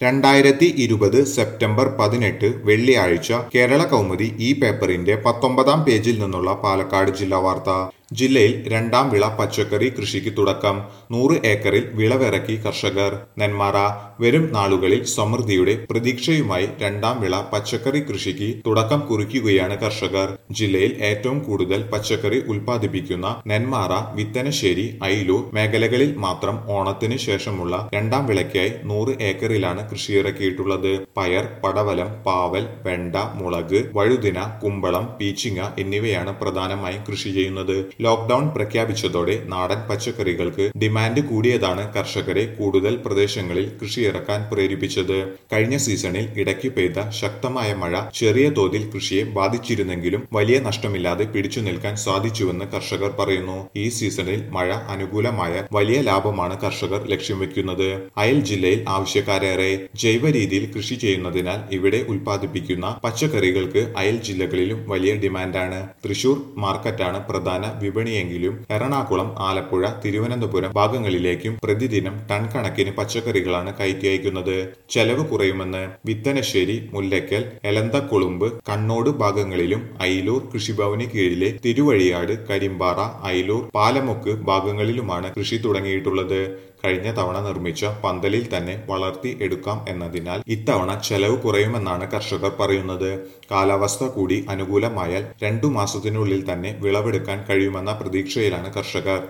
രണ്ടായിരത്തി ഇരുപത് സെപ്റ്റംബർ പതിനെട്ട് വെള്ളിയാഴ്ച കേരള കൗമുദി ഈ പേപ്പറിന്റെ പത്തൊമ്പതാം പേജിൽ നിന്നുള്ള പാലക്കാട് ജില്ലാ വാർത്ത ജില്ലയിൽ രണ്ടാം വിള പച്ചക്കറി കൃഷിക്ക് തുടക്കം നൂറ് ഏക്കറിൽ വിളവിറക്കി കർഷകർ നെന്മാറ വരും നാളുകളിൽ സമൃദ്ധിയുടെ പ്രതീക്ഷയുമായി രണ്ടാം വിള പച്ചക്കറി കൃഷിക്ക് തുടക്കം കുറിക്കുകയാണ് കർഷകർ ജില്ലയിൽ ഏറ്റവും കൂടുതൽ പച്ചക്കറി ഉൽപ്പാദിപ്പിക്കുന്ന നെന്മാറ വിത്തനശ്ശേരി ഐലൂർ മേഖലകളിൽ മാത്രം ഓണത്തിന് ശേഷമുള്ള രണ്ടാം വിളയ്ക്കായി നൂറ് ഏക്കറിലാണ് കൃഷിയിറക്കിയിട്ടുള്ളത് പയർ പടവലം പാവൽ വെണ്ട മുളക് വഴുതിന കുമ്പളം പീച്ചിങ്ങ എന്നിവയാണ് പ്രധാനമായും കൃഷി ചെയ്യുന്നത് ലോക്ക്ഡൌൺ പ്രഖ്യാപിച്ചതോടെ നാടൻ പച്ചക്കറികൾക്ക് ഡിമാൻഡ് കൂടിയതാണ് കർഷകരെ കൂടുതൽ പ്രദേശങ്ങളിൽ കൃഷിയിറക്കാൻ പ്രേരിപ്പിച്ചത് കഴിഞ്ഞ സീസണിൽ ഇടയ്ക്ക് പെയ്ത ശക്തമായ മഴ ചെറിയ തോതിൽ കൃഷിയെ ബാധിച്ചിരുന്നെങ്കിലും വലിയ നഷ്ടമില്ലാതെ പിടിച്ചു നിൽക്കാൻ സാധിച്ചുവെന്ന് കർഷകർ പറയുന്നു ഈ സീസണിൽ മഴ അനുകൂലമായ വലിയ ലാഭമാണ് കർഷകർ ലക്ഷ്യം വെക്കുന്നത് അയൽ ജില്ലയിൽ ആവശ്യക്കാരേറെ ജൈവ രീതിയിൽ കൃഷി ചെയ്യുന്നതിനാൽ ഇവിടെ ഉൽപ്പാദിപ്പിക്കുന്ന പച്ചക്കറികൾക്ക് അയൽ ജില്ലകളിലും വലിയ ഡിമാൻഡാണ് തൃശൂർ മാർക്കറ്റാണ് പ്രധാന വിപണിയെങ്കിലും എറണാകുളം ആലപ്പുഴ തിരുവനന്തപുരം ഭാഗങ്ങളിലേക്കും പ്രതിദിനം ടൺ കണക്കിന് പച്ചക്കറികളാണ് കയറ്റി അയക്കുന്നത് ചെലവ് കുറയുമെന്ന് വിത്തനശ്ശേരി മുല്ലയ്ക്കൽ എലന്തക്കൊളുമ്പ് കണ്ണോട് ഭാഗങ്ങളിലും അയിലൂർ കൃഷിഭവന് കീഴിലെ തിരുവഴിയാട് കരിമ്പാറ അയിലൂർ പാലമുക്ക് ഭാഗങ്ങളിലുമാണ് കൃഷി തുടങ്ങിയിട്ടുള്ളത് കഴിഞ്ഞ തവണ നിർമ്മിച്ച പന്തലിൽ തന്നെ വളർത്തി എടുക്കാം എന്നതിനാൽ ഇത്തവണ ചെലവ് കുറയുമെന്നാണ് കർഷകർ പറയുന്നത് കാലാവസ്ഥ കൂടി അനുകൂലമായാൽ രണ്ടു മാസത്തിനുള്ളിൽ തന്നെ വിളവെടുക്കാൻ കഴിയുമെന്ന പ്രതീക്ഷയിലാണ് കർഷകർ